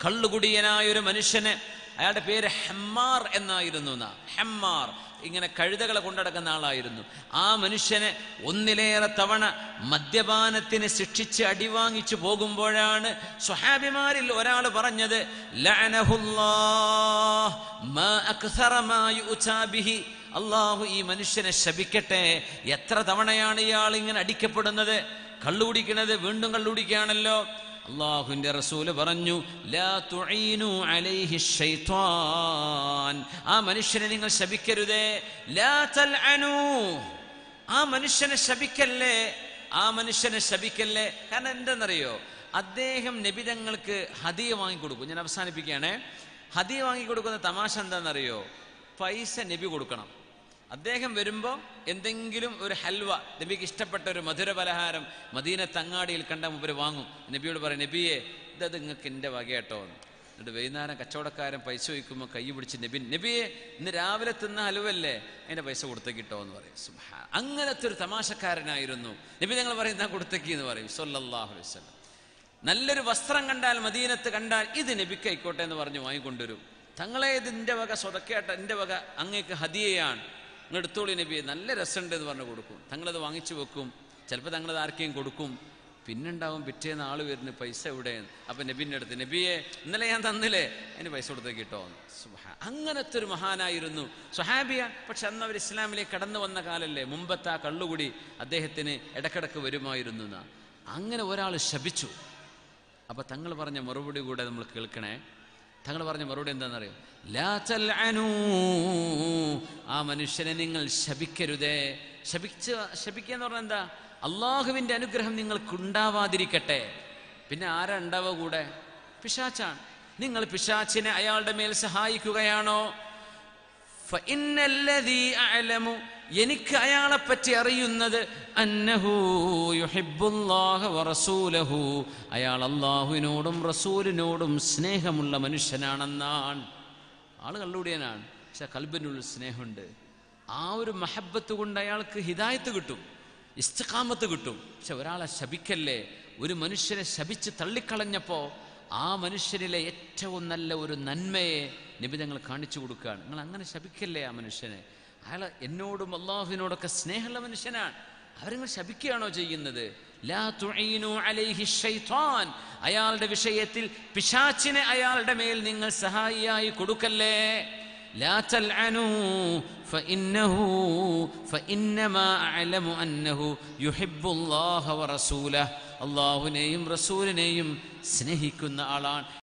കള്ളുകുടിയനായ ഒരു മനുഷ്യന് അയാളുടെ പേര് ഹെമ്മാർ എന്നായിരുന്നു എന്നാ. ഹെമ്മാർ ഇങ്ങനെ കഴുതകളെ കൊണ്ടടക്കുന്ന ആളായിരുന്നു ആ മനുഷ്യനെ ഒന്നിലേറെ തവണ മദ്യപാനത്തിന് ശിക്ഷിച്ച് അടിവാങ്ങിച്ചു പോകുമ്പോഴാണ് സ്വഹാബിമാരിൽ ഒരാൾ പറഞ്ഞത് ലഅനഹുല്ലാഹ് മാ അക്സറ മാ യുഅ്താ ബിഹി. അള്ളാഹു ഈ മനുഷ്യനെ ശപിക്കട്ടെ എത്ര തവണയാണ് ഇയാൾ ഇങ്ങനെ അടിക്കപ്പെടുന്നത് കള്ളുകുടിക്കുന്നത് വീണ്ടും കള്ളുകുടിക്കുകയാണല്ലോ അള്ളാഹുവിന്റെ റസൂല് പറഞ്ഞു ലാ തുഈനു അലൈഹി ശൈത്വാൻ ആ മനുഷ്യനെ നിങ്ങൾ ശപിക്കരുതേ ലാ തൽഅനു ആ മനുഷ്യനെ ശപിക്കല്ലേ ആ മനുഷ്യനെ ശപിക്കല്ലേ കാരണം എന്തെന്നറിയോ അദ്ദേഹം നബിതങ്ങൾക്ക് ഹദിയ വാങ്ങിക്കൊടുക്കും ഞാൻ അവസാനിപ്പിക്കുകയാണേ ഹദിയ വാങ്ങിക്കൊടുക്കുന്ന തമാശ എന്താണെന്നറിയോ പൈസ നബി കൊടുക്കണം അദ്ദേഹം വരുമ്പോൾ എന്തെങ്കിലും ഒരു ഹൽവ നബിക്ക് ഇഷ്ടപ്പെട്ട ഒരു മധുര പലഹാരം മദീന തങ്ങാടിയിൽ കണ്ട മുമ്പ് വാങ്ങും നബിയോട് പറയും നബിയെ ഇതത് നിങ്ങൾക്ക് എൻ്റെ വകയാട്ടോ എന്ന് എന്നിട്ട് വൈകുന്നേരം കച്ചവടക്കാരൻ പൈസ വയ്ക്കുമ്പോൾ കൈ പിടിച്ച് നബി നബിയെ ഇന്ന് രാവിലെ തിന്ന ഹലുവല്ലേ അതിൻ്റെ പൈസ കൊടുത്തേക്കിട്ടോ എന്ന് പറയും സുബ്ഹാ അങ്ങനത്തെ ഒരു തമാശക്കാരനായിരുന്നു നബി ഞങ്ങൾ പറയും ഞാൻ കൊടുത്തേക്ക് എന്ന് പറയും സല്ലല്ലാഹു അലൈഹി വസല്ലം നല്ലൊരു വസ്ത്രം കണ്ടാൽ മദീനത്ത് കണ്ടാൽ ഇത് നബിക്ക് ആയിക്കോട്ടെ എന്ന് പറഞ്ഞ് വാങ്ങിക്കൊണ്ടുവരും തങ്ങളെ ഇത് എൻ്റെ വക സ്വതക്കേട്ട എൻ്റെ വക അങ്ങേക്ക് ഹദിയയാണ് നിങ്ങൾ എടുത്തോളി നബിയെ നല്ല രസമുണ്ട് എന്ന് പറഞ്ഞ് കൊടുക്കും തങ്ങളത് വാങ്ങിച്ചു വെക്കും ചിലപ്പോൾ തങ്ങളത് ആർക്കെയും കൊടുക്കും പിന്നുണ്ടാവും പിറ്റേന്ന് ആള് വരുന്നു പൈസ എവിടെ അപ്പം നബിൻ്റെ അടുത്ത് നബിയെ ഇന്നലെ ഞാൻ തന്നില്ലേ അതിന് പൈസ കൊടുത്തേക്ക് കിട്ടോ സുബ്ഹാ അങ്ങനത്തെ ഒരു മഹാനായിരുന്നു സുഹാബിയ പക്ഷെ അന്ന് അവർ ഇസ്ലാമിലേക്ക് കടന്നു വന്ന കാലല്ലേ മുമ്പത്തെ ആ കള്ളുകുടി അദ്ദേഹത്തിന് ഇടക്കിടക്ക് വരുമായിരുന്നു എന്നാ അങ്ങനെ ഒരാൾ ശപിച്ചു അപ്പൊ തങ്ങൾ പറഞ്ഞ മറുപടി കൂടെ നമ്മൾ കേൾക്കണേ തങ്ങൾ പറഞ്ഞ മറുപടി എന്താണെന്നറിയോ ലാ തൽഅനൂ. ആ മനുഷ്യനെ നിങ്ങൾ ശപിക്കരുതേ ശപിച്ച ശപിക്കുക എന്ന് പറഞ്ഞാൽ എന്താ അള്ളാഹുവിന്റെ അനുഗ്രഹം നിങ്ങൾക്ക് ഉണ്ടാവാതിരിക്കട്ടെ പിന്നെ ആരാ ഉണ്ടാവുക കൂടെ പിശാച്ചാണ് നിങ്ങൾ പിശാച്ചിനെ അയാളുടെ മേൽ സഹായിക്കുകയാണോ فإن الذي أعلم എനിക്ക് അയാളെ പറ്റി അറിയുന്നത് അന്നഹു യുഹിബ്ബുല്ലാഹ വറസൂലഹു അയാൾ അള്ളാഹുവിനോടും റസൂലിനോടും സ്നേഹമുള്ള മനുഷ്യനാണെന്നാണ് ആള് കള്ളുടിയനാണ് പക്ഷെ കൽബിനുള്ളിൽ സ്നേഹമുണ്ട് ആ ഒരു മഹബത്ത് കൊണ്ട് അയാൾക്ക് ഹിദായത്ത് കിട്ടും ഇസ്തിഖാമത്ത് കിട്ടും പക്ഷെ ഒരാളെ ശപിക്കല്ലേ ഒരു മനുഷ്യനെ ശപിച്ച് തള്ളിക്കളഞ്ഞപ്പോ ആ മനുഷ്യനിലെ ഏറ്റവും നല്ല ഒരു നന്മയെ നബി ഞങ്ങൾ കാണിച്ചു കൊടുക്കുകയാണ് നിങ്ങൾ അങ്ങനെ ശപിക്കല്ലേ ആ മനുഷ്യനെ അയാൾ എന്നോടും അള്ളാഹുവിനോടൊക്കെ സ്നേഹമുള്ള മനുഷ്യനാണ് അവരിങ്ങൾ ശപിക്കുകയാണോ ചെയ്യുന്നത് ലാ തുഈനു അലൈഹി ശൈത്വാൻ അയാളുടെ വിഷയത്തിൽ പിശാച്ചിനെ അയാളുടെ മേൽ നിങ്ങൾ സഹായിയായി കൊടുക്കല്ലേ لا تلعنوا فإنه فإنما أعلم أنه يحب الله ورسوله അള്ളാഹുവിനെയും റസൂലിനെയും സ്നേഹിക്കുന്ന ആളാണ്